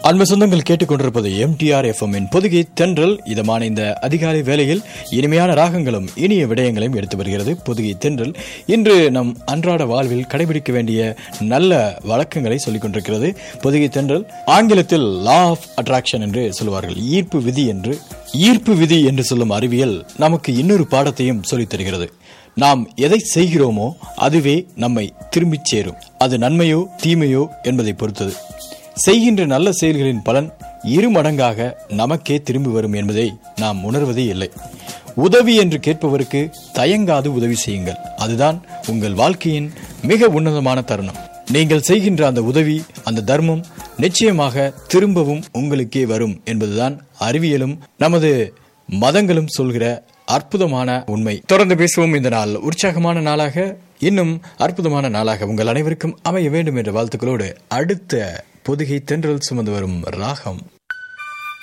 அன்பு சொந்தங்கள் கேட்டுக்கொண்டிருப்பது எம்டிஆர் எஃப்எம் இன் பொதுகை தென்றல் இதமான இந்த அதிகாலை வேளையில் இனிமையான ராகங்களும் இனிய விடயங்களையும் எடுத்து வருகிறது பொதுகை தென்றல் இன்று நம் அன்றாட வாழ்வில் கடைபிடிக்க வேண்டிய நல்ல வழக்கங்களை சொல்லிக் கொண்டிருக்கிறது பொதுகை தென்றல் ஆங்கிலத்தில் லா ஆஃப் அட்ராக்ஷன் என்று சொல்லுவார்கள் ஈர்ப்பு விதி என்று ஈர்ப்பு விதி என்று சொல்லும் அறிவியல் நமக்கு இன்னொரு பாடத்தையும் சொல்லித் தருகிறது நாம் எதை செய்கிறோமோ அதுவே நம்மை திரும்பிச் சேரும் அது நன்மையோ தீமையோ என்பதை பொறுத்தது செய்கின்ற நல்ல செயல்களின் பலன் இரு மடங்காக நமக்கே திரும்பி வரும் என்பதை நாம் உணர்வதே இல்லை உதவி என்று கேட்பவருக்கு தயங்காது உதவி செய்யுங்கள் அதுதான் உங்கள் வாழ்க்கையின் மிக உன்னதமான தருணம் நீங்கள் செய்கின்ற அந்த உதவி அந்த தர்மம் நிச்சயமாக திரும்பவும் உங்களுக்கே வரும் என்பதுதான் அறிவியலும் நமது மதங்களும் சொல்கிற அற்புதமான உண்மை தொடர்ந்து பேசுவோம் இந்த நாள் உற்சாகமான நாளாக இன்னும் அற்புதமான நாளாக உங்கள் அனைவருக்கும் அமைய வேண்டும் என்ற வாழ்த்துக்களோடு அடுத்த பொதுகை தென்றல் சுமந்து வரும் ராகம்